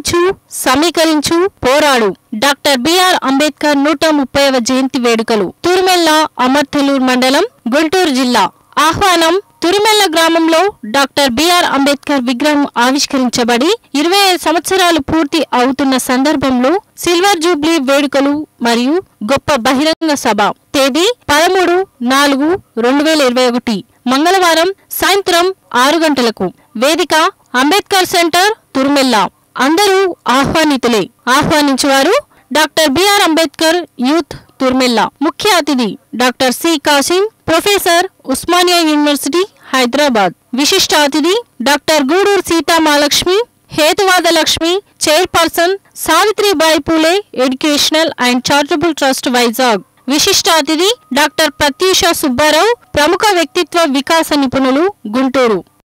స్మరించు సమీకరించు పోరాడు doctor BR Ambedkar నూట ముప్పైవ జయంతి వేడుకలు తురుమెల్ల అమర్తలూర్ మండలం గుంటూరు జిల్లా ఆహ్వానం తురిమెల్ల గ్రామంలో డాక్టర్ బిఆర్ అంబేద్కర్ విగ్రహం ఆవిష్కరించబడి ఇరవై ఐదు సంవత్సరాలు పూర్తి అవుతున్న సందర్భంలో సిల్వర్ జూబ్లీ వేడుకలు మరియు గొప్ప బహిరంగ సభ తేదీ పదమూడు నాలుగు రెండు వేల ఇరవై ఒకటి మంగళవారం సాయంత్రం ఆరు గంటలకు వేదిక అంబేద్కర్ సెంటర్ తురుమెల్ల అందరూ ఆహ్వానితులే ఆహ్వానించువారు doctor BR Ambedkar youth Turmella ముఖ్య అతిథి doctor C Kasim professor Osmania university Hyderabad విశిష్ట అతిథి డాక్టర్ గూడూరు సీతామాలక్ష్మి హేతువాద Lakshmi chairperson Savitribai Phule educational and charitable trust Vizag విశిష్ట అతిథి డాక్టర్ ప్రత్యూష సుబ్బారావు ప్రముఖ వ్యక్తిత్వ వికాస నిపుణులు గుంటూరు